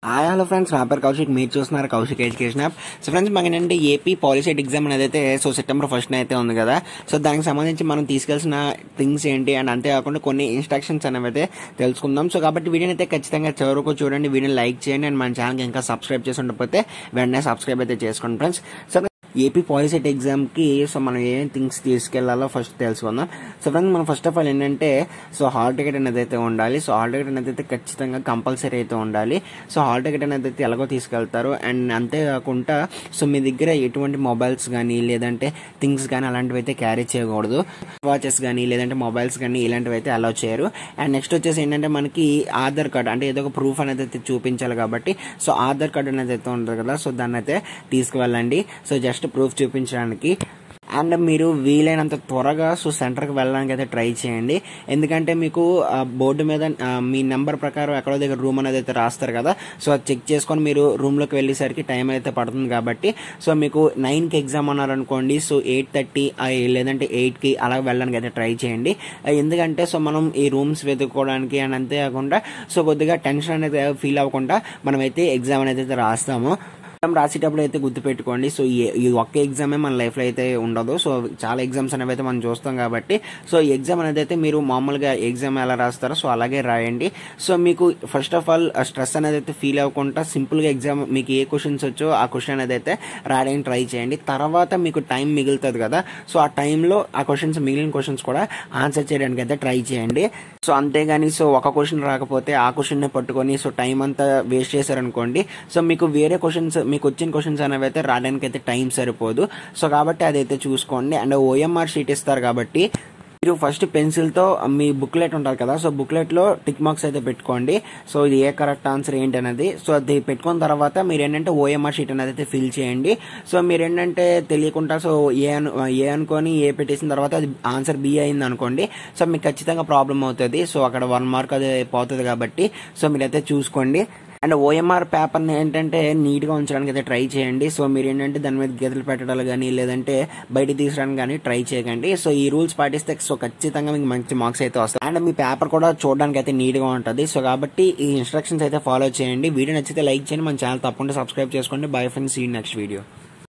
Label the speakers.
Speaker 1: hi hello friends నా పేరు కౌశిక్ మీరు చూస్తున్నారు Kaushik education app so friends మాకు ఏంటంటే ఏపీ పాలిసెట్ ఎగ్జామ్ అనేది అయితే సో సెప్టెంబర్ ఫస్ట్ అయితే ఉంది కదా సో దానికి సంబంధించి మనం తీసుకెళ్సిన థింగ్స్ ఏంటి అండ్ అంతేకాకుండా కొన్ని ఇన్స్ట్రక్షన్స్ అనేవి అయితే తెలుసుకుందాం సో కాబట్టి వీడియోని అయితే ఖచ్చితంగా చివరకు చూడండి వీడియోని లైక్ చేయండి అండ్ మన ఛానల్కి ఇంకా సబ్స్క్రైబ్ చేసి ఉండకపోతే వెంటనే సబ్స్క్రైబ్ అయితే చేసుకోండి ఫ్రెండ్స్ సో ఏపీ పాలిసెట్ ఎగ్జామ్కి సో మనం ఏం థింగ్స్ తీసుకెళ్లాలో ఫస్ట్ తెలుసుకుందాం సో ఫ్రెండ్స్ మనం ఫస్ట్ ఆఫ్ ఆల్ ఏంటంటే సో హాల్ టికెట్ అనేది అయితే ఉండాలి సో హాల్ టికెట్ అనేది అయితే ఖచ్చితంగా కంపల్సరీ అయితే ఉండాలి సో హాల్ టికెట్ అనేది అయితే ఎలాగో తీసుకెళ్తారు అండ్ అంతేకాకుండా సో మీ దగ్గర ఎటువంటి మొబైల్స్ కానీ లేదంటే థింగ్స్ కానీ అలాంటివి అయితే క్యారీ చేయకూడదు వాచెస్ కానీ లేదంటే మొబైల్స్ కానీ ఇలాంటివి అయితే అలౌ చేయరు అండ్ నెక్స్ట్ వచ్చేసి ఏంటంటే మనకి ఆధార్ కార్డ్ అంటే ఏదో ఒక ప్రూఫ్ అనేది అయితే చూపించాలి కాబట్టి సో ఆధార్ కార్డ్ అనేది అయితే ఉంటుంది కదా సో దాన్ని అయితే తీసుకువెళ్ళండి సో జస్ట్ ప్రూఫ్ చూపించడానికి అండ్ మీరు వీలైనంత త్వరగా సో సెంటర్కి వెళ్ళడానికి అయితే ట్రై చేయండి ఎందుకంటే మీకు ఆ, బోర్డు మీద ఆ, మీ నెంబర్ ప్రకారం ఎక్కడో దగ్గర రూమ్ అనేది అయితే రాస్తారు కదా సో అది చెక్ చేసుకొని మీరు రూమ్లోకి వెళ్ళేసరికి టైం అయితే పడుతుంది కాబట్టి సో మీకు నైన్కి ఎగ్జామ్ అన్నారనుకోండి సో ఎయిట్ థర్టీ లేదంటే ఎయిట్కి అలా వెళ్ళడానికి అయితే ట్రై చేయండి ఆ, ఎందుకంటే సో మనం ఈ రూమ్స్ వెతుక్కోవడానికి అండ్ అంతేకాకుండా సో కొద్దిగా టెన్షన్ అనేది ఫీల్ అవ్వకుండా మనమైతే ఎగ్జామ్ అనేది అయితే రాస్తాము ఎగ్జామ్ రాసేటప్పుడు అయితే గుర్తుపెట్టుకోండి సో ఈ ఈ ఒక్క ఎగ్జామే మన లైఫ్లో అయితే ఉండదు సో చాలా ఎగ్జామ్స్ అనేవి అయితే మనం చూస్తాం కాబట్టి సో ఈ ఎగ్జామ్ అనేది అయితే మీరు మామూలుగా ఎగ్జామ్ ఎలా రాస్తారో సో అలాగే రాయండి సో మీకు ఫస్ట్ ఆఫ్ ఆల్ స్ట్రెస్ అనేది అయితే ఫీల్ అవ్వకుండా సింపుల్గా ఎగ్జామ్ మీకు ఏ క్వశ్చన్స్ వచ్చో ఆ క్వశ్చన్ అనేది అయితే రాయడానికి ట్రై చేయండి తర్వాత మీకు టైం మిగులుతుంది కదా సో ఆ టైంలో ఆ క్వశ్చన్స్ మిగిలిన క్వశ్చన్స్ కూడా ఆన్సర్ చేయడానికి అయితే ట్రై చేయండి సో అంతేగాని సో ఒక క్వశ్చన్ రాకపోతే ఆ క్వశ్చన్ పట్టుకొని సో టైం అంతా వేస్ట్ చేశారనుకోండి సో మీకు వేరే క్వశ్చన్స్ మీకు వచ్చిన క్వశ్చన్స్ అనేవి అయితే రావడానికి అయితే టైం సరిపోదు సో కాబట్టి అదైతే చూసుకోండి అండ్ ఓఎంఆర్ షీట్ ఇస్తారు కాబట్టి మీరు ఫస్ట్ పెన్సిల్తో మీ బుక్లెట్ ఉంటుంది కదా సో బుక్లెట్లో టిక్ మార్క్స్ అయితే పెట్టుకోండి సో ఇది ఏ కరెక్ట్ ఆన్సర్ ఏంటి అనేది సో అది పెట్టుకున్న తర్వాత మీరు ఏంటంటే ఓఎంఆర్ షీట్ అనేది అయితే ఫిల్ చేయండి సో మీరు ఏంటంటే తెలియకుండా సో ఏ అను ఏ అనుకొని ఏ పెట్టేసిన తర్వాత అది ఆన్సర్ బి అయింది అనుకోండి సో మీకు ఖచ్చితంగా ప్రాబ్లం అవుతుంది సో అక్కడ వన్ మార్క్ అది పోతుంది కాబట్టి సో మీరైతే చూసుకోండి అండ్ ఓఎంఆర్ పేపర్ని ఏంటంటే నీట్గా ఉంచడానికి అయితే ట్రై చేయండి సో మీరు ఏంటంటే దాని మీద గీతలు పెట్టడాలు కానీ లేదంటే బయట తీసడానికి కానీ ట్రై చేయకండి సో ఈ రూల్స్ పాటిస్తే సో ఖచ్చితంగా మీకు మంచి మార్క్స్ అయితే వస్తాయి అండ్ మీ పేపర్ కూడా చూడడానికి అయితే నీట్గా ఉంటుంది సో కాబట్టి ఈ ఇన్స్ట్రక్షన్స్ అయితే ఫాలో చేయండి వీడియో నచ్చితే లైక్ చేయండి మన ఛానల్ తప్పకుండా సబ్స్క్రైబ్ చేసుకోండి బై ఫ్రెండ్స్ ఈ నెక్స్ట్ వీడియో